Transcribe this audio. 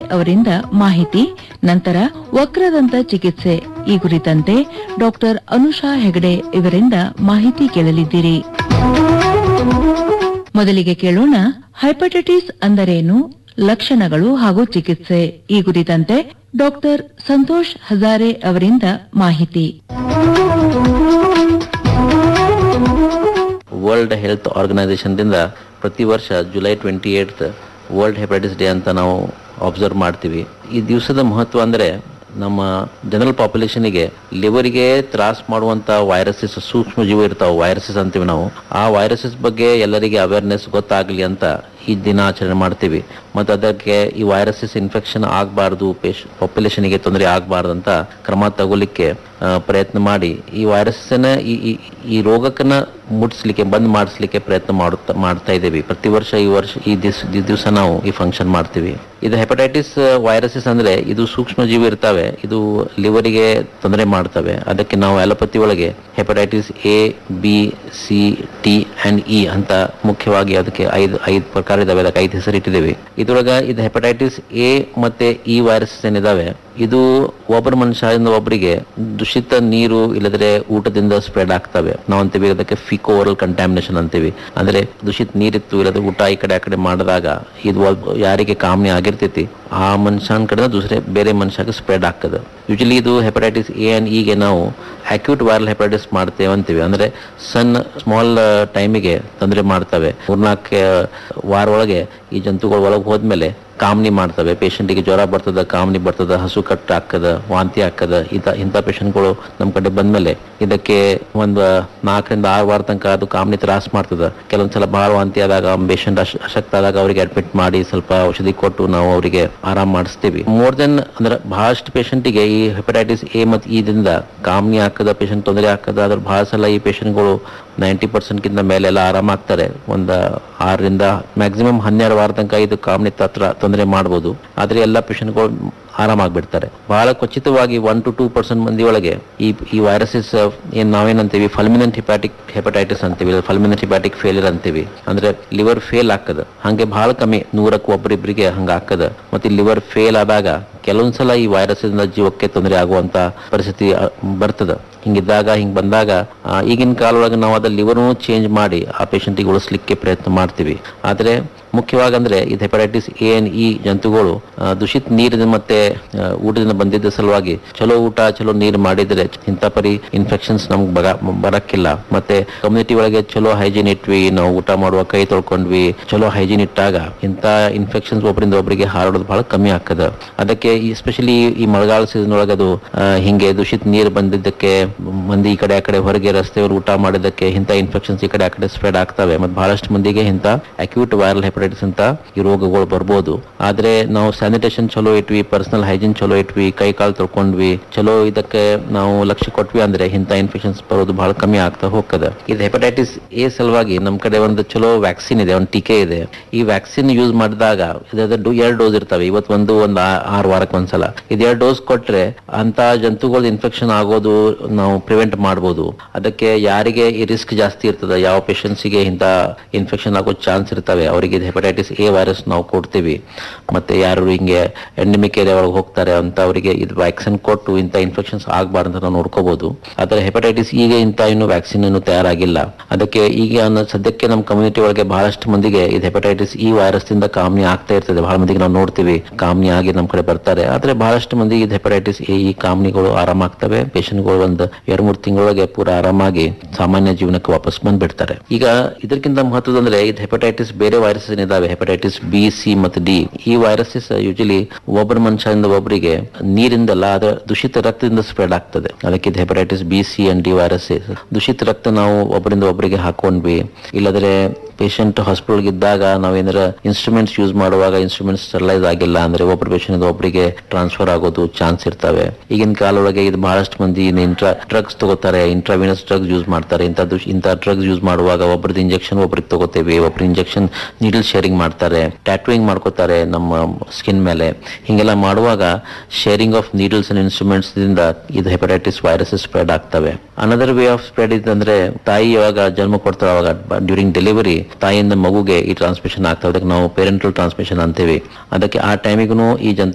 ಅವರಿಂದ ಮಾಹಿತಿ ನಂತರ ವಕ್ರದಂತ ಚಿಕಿತ್ಸೆ ಈ ಕುರಿತಂತೆ ಡಾಕ್ಟರ್ ಅನುಷಾ ಹೆಗಡೆ ಇವರಿಂದ ಮಾಹಿತಿ ಕೇಳಲಿದ್ದೀರಿ ಮೊದಲಿಗೆ ಕೇಳೋಣ ಹೈಪಟೈಟಿಸ್ ಅಂದರೇನು ಲಕ್ಷಣಗಳು ಹಾಗೂ ಚಿಕಿತ್ಸೆ ಈ ಕುರಿತಂತೆ ಡಾಕ್ಟರ್ ಸಂತೋಷ್ ಹಜಾರೆ ಅವರಿಂದ ಮಾಹಿತಿ ವರ್ಲ್ಡ್ ಹೆಲ್ತ್ ಆರ್ಗನೈಸೇಷನ್ದಿಂದ ಪ್ರತಿ ವರ್ಷ July twenty eight world hepatitis day ಅಂತ ನಾವು ಅಬ್ಸರ್ವ್ ಮಾಡ್ತೀವಿ ಈ ದಿವಸದ ಮಹತ್ವ ಅಂದರೆ ನಮ್ಮ ಜನರಲ್ ಪಾಪ್ಯುಲೇಷನ್ಗೆ ಲಿವರಿಗೆ ತ್ರಾಸ ಮಾಡುವಂಥ ವೈರಸಸ್ ಸೂಕ್ಷ್ಮ ಜೀವ ಇರ್ತಾವೆ ವೈರಸಸ್ ಅಂತೀವಿ ನಾವು ಆ ವೈರಸಸ್ ಬಗ್ಗೆ ಎಲ್ಲರಿಗೆ ಅವೇರ್ನೆಸ್ ಗೊತ್ತಾಗಲಿ ಅಂತ ಈ ದಿನ ಆಚರಣೆ ಮಾಡ್ತೀವಿ ಮತ್ತು ಅದಕ್ಕೆ ಈ ವೈರಸಸ್ ಇನ್ಫೆಕ್ಷನ್ ಆಗಬಾರ್ದು ಪೇಶ್ ಪಾಪ್ಯುಲೇಷನ್ಗೆ ತೊಂದರೆ ಆಗಬಾರ್ದು ಅಂತ ಕ್ರಮ ತಗೋಲಿಕ್ಕೆ ಆ, ಪ್ರಯತ್ನ ಮಾಡಿ ಈ ವೈರಸ್ಸನ್ನ ಈ ಈ- ಈ ರೋಗಕ್ಕನ್ನ ಮುಟ್ಸ್ಲಿಕ್ಕೆ ಬಂದ್ ಮಾಡಿಸ್ಲಿಕ್ಕೆ ಪ್ರಯತ್ನ ಮಾಡುತ್ತಾ ಮಾಡ್ತಾ ಇದ್ದೀವಿ ಪ್ರತಿ ವರ್ಷ ಈ ವರ್ಷ ಈ ದಿವಸ ಈ ದಿವಸ ನಾವು ಈ ಫಂಕ್ಷನ್ ಮಾಡ್ತೀವಿ ಇದು ಹೆಪಟೈಟಿಸ್ ವೈರಸಸ್ ಅಂದ್ರೆ ಇದು ಸೂಕ್ಷ್ಮ ಜೀವಿ ಇರ್ತಾವೆ ಇದು ಲಿವರಿಗೆ ತೊಂದರೆ ಮಾಡ್ತವೆ ಅದಕ್ಕೆ ನಾವು ಅಲೋಪತಿ ಒಳಗೆ hepatitis A B C D and E ಅಂತ ಮುಖ್ಯವಾಗಿ ಅದಕ್ಕೆ ಐದು ಐದು ಪ್ರಕಾರ ಇದಾವೆ ಅದಕ್ಕೆ ಐದು ಹೆಸರು ಇಟ್ಟಿದ್ದೇವೆ ಇದ್ರೊಳಗ ಇದು ಹೆಪಟೈಟಿಸ್ ಎ ಮತ್ತೆ ಇ ವೈರಸಸ್ ಏನಿದಾವೆ ಇದು ಒಬ್ಬರ ಮನುಷ್ಯರಿಂದ ಒಬ್ಬರಿಗೆ ದೂಷಿತ ನೀರು ಇಲ್ಲದ್ರೆ ಊಟದಿಂದ ಸ್ಪ್ರೆಡ್ ಆಗ್ತವೆ ನಾವು ಅಂತೀವಿ ಅದಕ್ಕೆ ಫಿಕೋ ಓರಲ್ ಕಂಟ್ಯಾಮಿನೇಷನ್ ಅಂತೀವಿ ಅಂದ್ರೆ ದೂಷಿತ ನೀರಿತ್ತು ಇಲ್ಲದ್ರೆ ಊಟ ಈ ಕಡೆ ಆ ಕಡೆ ಮಾಡಿದಾಗ ಇದು ಒಬ್ಬ- ಯಾರಿಗೆ ಕಾಮನೆ ಆಗಿರ್ತೈತಿ ಆ ಮನುಷ್ಯನ ಕಡೆ ದೂಸರೆ ಬೇರೆ ಮನುಷ್ಯಗೆ ಸ್ಪ್ರೆಡ್ ಆಗ್ತದೆ ಯೂಶಲಿ ಇದು ಹೆಪಟೈಟಿಸ್ ಎ ಅಂಡ್ ಇಗೆ ನಾವು ಅಕ್ಯೂಟ್ ವೈರಲ್ ಹೆಪಟೈಟಿಸ್ ಮಾಡ್ತೇವೆ ಅಂತೀವಿ ಅಂದ್ರೆ ಸಣ್ಣ ಸ್ಮಾಲ್ ಟೈಮಿಗೆ ತೊಂದರೆ ಮಾಡ್ತವೆ ಮೂರ್ನಾಲ್ಕು ವಾರ ಒಳಗೆ ಈ ಜಂತುಗಳು ಒಳಗೆ ಹೋದ್ಮೇಲೆ ಕಾಮನಿ ಮಾಡ್ತವೆ ಪೇಷಂಟಿಗೆ ಜ್ವರ ಬರ್ತದ ಕಾಮನಿ ಬರ್ತದ ಹಸು ಕಟ್ಟು ಹಾಕದ ವಾಂತಿ ಹಾಕದ ಇಂಥ ಇಂಥ ಪೇಷಂಟ್ಗಳು ನಮ್ಮ ಕಡೆ ಬಂದ್ಮೇಲೆ ಇದಕ್ಕೆ ಒಂದು ನಾಲ್ಕರಿಂದ ಆರು ವಾರ ತನಕ ಅದು ಕಾಮನಿ ತ್ರಾಸ ಮಾಡ್ತದ ಕೆಲವೊಂದ್ಸಲ ಬಹಳ ವಾಂತಿ ಆದಾಗ ಪೇಷಂಟ್ ಅಶಕ್ತ ಆದಾಗ ಅವರಿಗೆ ಅಡ್ಮಿಟ್ ಮಾಡಿ ಸ್ವಲ್ಪ ಔಷಧಿ ಕೊಟ್ಟು ನಾವು ಅವರಿಗೆ ಆರಾಮ್ ಮಾಡಿಸ್ತೀವಿ ಮೋರ್ ದೆನ್ ಅಂದ್ರೆ ಬಹಳಷ್ಟು ಪೇಷಂಟಿಗೆ ಈ ಹೆಪಟೈಟಿಸ್ ಎ ಮತ್ತು ಇದಿಂದ ಕಾಮನಿ ಹಾಕದ ಪೇಷಂಟ್ ತೊಂದರೆ ಹಾಕದ ಅದ್ರ ಬಹಳ ಸಲ ಈ ಪೇಷಂಟ್ಗಳು ನೈಂಟಿ ಪರ್ಸೆಂಟ್ಗಿಂತ ಮೇಲೆ ಎಲ್ಲ ಆರಾಮಾಗ್ತಾರೆ ಒಂದು ಆರರಿಂದ ಮ್ಯಾಕ್ಸಿಮಮ್ ಹನ್ನೆರಡು ವಾರ ತನಕ ಇದು ಕಾಮನಿ ತತ್ರ ತೊಂದರೆ ಮಾಡ್ಬೋದು ಆದ್ರೆ ಎಲ್ಲ ಪೇಷಂಟ್ಗಳು ಆರಾಮಾಗ್ಬಿಡ್ತಾರೆ ಬಹಳ ಖಚಿತವಾಗಿ ಒನ್ ಟು ಟೂ ಪರ್ಸೆಂಟ್ ಮಂದಿ ಒಳಗೆ ಈ ಈ ವೈರಸಸ್ ಏನ್ ನಾವೇನಂತೀವಿ ಫಲ್ಮಿನೆಂಟ್ ಹಿಪ್ಯಾಟಿಕ್ ಹೆಪಟೈಟಿಸ್ ಅಂತೀವಿ ಫಲ್ಮಿನೆಂಟ್ ಹಿಪ್ಯಾಟಿಕ್ ಫೇಲಿಯರ್ ಅಂತೀವಿ ಅಂದ್ರೆ ಲಿವರ್ ಫೇಲ್ ಆಗ್ತದ ಹಂಗೆ ಬಹಳ ಕಮ್ಮಿ ನೂರಕ್ಕೆ ಒಬ್ಬರಿಬ್ಬರಿಗೆ ಹಂಗ ಆಗ್ತದ ಮತ್ತೆ ಲಿವರ್ ಫೇಲ್ ಆದಾಗ ಕೆಲವೊಂದ್ಸಲ ಈ ವೈರಸ್ ಇಂದ ಜೀವಕ್ಕೆ ತೊಂದರೆ ಆಗುವಂತ ಪರಿಸ್ಥಿತಿ ಅ, ಬರ್ತದ ಹಿಂಗಿದ್ದಾಗ ಹಿಂಗ್ ಬಂದಾಗ ಆ, ಈಗಿನ ಕಾಲೊಳಗೆ ನಾವು ಅದ ಲಿವರ್ನು ಚೇಂಜ್ ಮಾಡಿ ಆ ಪೇಷಂಟಿಗೆ ಉಳಿಸ್ಲಿಕ್ಕೆ ಪ್ರಯತ್ನ ಮಾಡ್ತೀವಿ ಆದ್ರೆ ಮುಖ್ಯವಾಗಿ ಅಂದ್ರೆ ಇದು ಹೆಪಟೈಟಿಸ್ ಎ ಎನ್ ಇ ಜಂತುಗಳು ಆ, ದೂಷಿತ ನೀರಿನ ಮತ್ತೆ ಆ, ಊಟದಿಂದ ಬಂದಿದ್ದ ಸಲುವಾಗಿ ಚಲೋ ಊಟ ಚಲೋ ನೀರು ಮಾಡಿದ್ರೆ ಇಂಥ ಪರಿ ಇನ್ಫೆಕ್ಷನ್ಸ್ ನಮ್ಗೆ ಬಗ ಬರಕ್ಕಿಲ್ಲ ಮತ್ತೆ ಕಮ್ಯುನಿಟಿ ಒಳಗೆ ಚಲೋ ಹೈಜೀನ್ ಇಟ್ವಿ ನಾವು ಊಟ ಮಾಡುವ ಕೈ ತೊಳ್ಕೊಂಡ್ವಿ ಚಲೋ ಹೈಜೀನ್ ಇಟ್ಟಾಗ ಇಂಥ ಇನ್ಫೆಕ್ಷನ್ಸ್ ಒಬ್ಬರಿಂದ ಒಬ್ಬರಿಗೆ ಹಾರೋದು ಬಹಳ ಕಮ್ಮಿ ಆಗ್ತದ ಅದಕ್ಕೆ ಎಸ್ಪೆಷಲಿ ಈ ಮಳೆಗಾಲ ಸೀಸನ್ ಒಳಗೆ ಅದು ಆ, ಹಿಂಗೆ ದೂಷಿತ ನೀರು ಬಂದಿದ್ದಕ್ಕೆ ಮಂದಿ ಈ ಕಡೆ ಆ ಕಡೆ ಹೊರಗೆ ರಸ್ತೆಯಲ್ಲಿ ಊಟ ಮಾಡಿದ್ದಕ್ಕೆ ಇಂಥ ಇನ್ಫೆಕ್ಷನ್ಸ್ ಈ ಕಡೆ ಆ ಕಡೆ ಸ್ಪ್ರೆಡ್ ಆಗ್ತವೆ ಮತ್ತೆ ಬಹಳಷ್ಟು ಮಂದಿಗೆ ಇಂಥ ಅಕ್ಯೂಟ್ ವೈರಲ್ ಹೆಪಟೈಟಿಸ್ ಅಂತ ಈ ರೋಗಗಳು ಬರ್ಬೋದು ಆದ್ರೆ ನಾವು ಸ್ಯಾನಿಟೇಷನ್ ಚಲೋ ಇಟ್ವಿ ಪರ್ಸನಲ್ ಹೈಜೀನ್ ಚಲೋ ಇಟ್ವಿ ಕೈ ಕಾಲು ತೊಳ್ಕೊಂಡ್ವಿ ಚಲೋ ಇದಕ್ಕೆ ನಾವು ಲಕ್ಷ್ಯ ಕೊಟ್ವಿ ಅಂದ್ರೆ ಇಂಥ ಇನ್ಫೆಕ್ಷನ್ಸ್ ಬರೋದು ಬಹಳ ಕಮ್ಮಿ ಆಗ್ತಾ ಹೋಗ್ತದೆ ಇದು ಹೆಪಟೈಟಿಸ್ ಎ ಸಲುವಾಗಿ ನಮ್ಮ ಕಡೆ ಒಂದು ಚಲೋ ವ್ಯಾಕ್ಸಿನ್ ಇದೆ ಒಂದು ಟೀಕೆ ಇದೆ ಈ ವ್ಯಾಕ್ಸಿನ್ ಯೂಸ್ ಮಾಡಿದಾಗ ಇದ್ರದ್ದು ಎರಡು ಡೋಸ್ ಇರ್ತವೆ ಇವತ್ತು ಒಂದು ಒಂದು ಆ- ಆರು ವಾರಕ್ಕೆ ಒಂದ್ಸಲ ಇದು ಎರಡು ಡೋಸ್ ಕೊಟ್ರೆ ಅಂತ ಜಂತುಗಳ ಇನ್ಫೆಕ್ಷನ್ ಆಗೋದು ನಾವು ಪ್ರಿವೆಂಟ್ ಮಾಡ್ಬೋದು ಅದಕ್ಕೆ ಯಾರಿಗೆ ಈ ರಿಸ್ಕ್ ಜಾಸ್ತಿ ಇರ್ತದೆ ಯಾವ ಪೇಷಂಟ್ಸಿಗೆ ಇಂಥ ಇನ್ಫೆಕ್ಷನ್ ಆಗೋ ಚಾನ್ಸ್ ಇರ್ತವೆ ಅವರಿಗೆ ಹೆಪಟೈಟಿಸ್ ಎ ವೈರಸ್ ನಾವು ಕೊಡ್ತೀವಿ ಮತ್ತೆ ಯಾರು ಹಿಂಗೆ ಎಂಡಮಿಕ್ ಏರಿಯಾ ಒಳಗೆ ಹೋಗ್ತಾರೆ ಅಂತ ಅವರಿಗೆ ಇದು ವ್ಯಾಕ್ಸಿನ್ ಕೊಟ್ಟು ಇಂಥ ಇನ್ಫೆಕ್ಷನ್ಸ್ ಆಗಬಾರ್ದು ಅಂತ ನಾವು ನೋಡ್ಕೋಬಹುದು ಆದರೆ ಹೆಪಟೈಟಿಸ್ ಈಗ ಇಂಥ ಇನ್ನು ವ್ಯಾಕ್ಸಿನ್ ಇನ್ನು ತಯಾರಾಗಿಲ್ಲ ಅದಕ್ಕೆ ಈಗ ಅನ್ನೋ ಸದ್ಯಕ್ಕೆ ನಮ್ಮ ಕಮ್ಯುನಿಟಿ ಒಳಗೆ ಬಹಳಷ್ಟು ಮಂದಿಗೆ ಇದು ಹೆಪಟೈಟಿಸ್ ಈ ವೈರಸ್ ದಿಂದ ಕಾಮನಿ ಆಗ್ತಾ ಇರ್ತದೆ ಬಹಳ ಮಂದಿಗೆ ನಾವು ನೋಡ್ತೀವಿ ಕಾಮನಿ ಆಗಿ ನಮ್ಮ ಕಡೆ ಬರ್ತಾರೆ ಆದ್ರೆ ಬಹಳಷ್ಟು ಮಂದಿಗೆ ಇದು ಹೆಪಟೈಟಿಸ್ ಎ ಈ ಕಾಮನಿಗಳು ಆರಾಮಾಗ್ತವೆ ಪೇಷಂಟ್ಗಳು ಒಂದು ಎರಡು ಮೂರು ತಿಂಗಳೊಳಗೆ ಪೂರ ಆರಾಮಾಗಿ ಸಾಮಾನ್ಯ ಜೀವನಕ್ಕೆ ವಾಪಸ್ ಬಂದ್ಬಿಡ್ತಾರೆ ಈಗ ಇದಕ್ಕಿಂತ ಮಹತ್ವದಂದ್ರೆ ಇದು ಹೆಪಟೈಟಿಸ್ ಬೇರೆ ವೈರಸ್ ಏನಿದಾವೆ ಹೆಪಟೈಟಿಸ್ ಬಿ ಸಿ ಮತ್ತು ಡಿ ಈ ವೈರಸಸ್ ಯೂಶಲಿ ಒಬ್ಬರ ಮನುಷ್ಯರಿಂದ ಒಬ್ಬರಿಗೆ ನೀರಿಂದಲ್ಲ ಅದರ ದೂಷಿತ ರಕ್ತದಿಂದ ಸ್ಪ್ರೆಡ್ ಆಗ್ತದೆ ಅದಕ್ಕೆ ಇದು hepatitis B C and D virus ದೂಷಿತ ರಕ್ತ ನಾವು ಒಬ್ಬರಿಂದ ಒಬ್ಬರಿಗೆ ಹಾಕೊಂಡ್ವಿ ಇಲ್ಲದ್ರೆ ಪೇಷಂಟ್ ಹಾಸ್ಪಿಟಲ್ ಇದ್ದಾಗ ನಾವೇನಾರ ಇನ್ಸ್ಟ್ರೂಮೆಂಟ್ಸ್ ಯೂಸ್ ಮಾಡುವಾಗ ಇನ್ಸ್ಟ್ರೂಮೆಂಟ್ಸ್ ಸ್ಟೆರಲೈಸ್ ಆಗಿಲ್ಲ ಅಂದ್ರೆ ಒಬ್ಬರ ಪೇಷಂಟ್ ಒಬ್ಬರಿಗೆ ಟ್ರಾನ್ಸ್ಫರ್ ಆಗೋದು ಚಾನ್ಸ್ ಇರ್ತವೆ ಈಗಿನ ಕಾಲೊಳಗೆ ಇದು ಬಹಳಷ್ಟು ಮಂದಿ ಇಂಟ್ರಾ ಡ್ರಗ್ಸ್ ತಗೋತಾರೆ ಇಂಟ್ರಾವಿನಸ್ ಡ್ರಗ್ಸ್ ಯೂಸ್ ಮಾಡ್ತಾರೆ ಇಂಥ ದುಷ್ ಇಂಥ ಡ್ರಗ್ಸ್ ಯೂಸ್ ಮಾಡುವಾಗ ಒಬ್ಬರದ್ದು ಇಂಜೆಕ್ಷನ್ ಒಬ್ರಿಗೆ ತಗೋತೇವೆ ಒಬ್ರು ಇಂಜೆಕ್ಷನ್ ನೀಡಲ್ ಶೇರಿಂಗ್ ಮಾಡ್ತಾರೆ ಟ್ಯಾಟುವಿಂಗ್ ಮಾಡ್ಕೋತಾರೆ ನಮ್ಮ ಸ್ಕಿನ್ ಮೇಲೆ ಹಿಂಗೆಲ್ಲ ಮಾಡುವಾಗ sharing of needles and instruments ದಿಂದ ಇದು ಹೆಪಟೈಟಿಸ್ ವೈರಸ್ ಸ್ಪ್ರೆಡ್ ಆಗ್ತವೆ ಅನದರ್ ವೇ ಆಫ್ ಸ್ಪ್ರೆಡ್ ಇದಂದ್ರೆ ತಾಯಿ ಯಾವಾಗ ಜನ್ಮ ಕೊಡ್ತಾರೆ ಅವಾಗ ಡ್ಯೂರಿಂಗ್ ಡೆಲಿವರಿ ತಾಯಿಯಿಂದ ಮಗುಗೆ ಈ ಟ್ರಾನ್ಸ್ಮಿಷನ್ ಆಗ್ತವೆ ಅದಕ್ಕೆ ನಾವು ಪೇರೆಂಟಲ್ ಟ್ರಾನ್ಸ್ಮಿಷನ್ ಅಂತೀವಿ ಅದಕ್ಕೆ ಆ ಟೈಮಿಗೂ ಈ ಜಂತು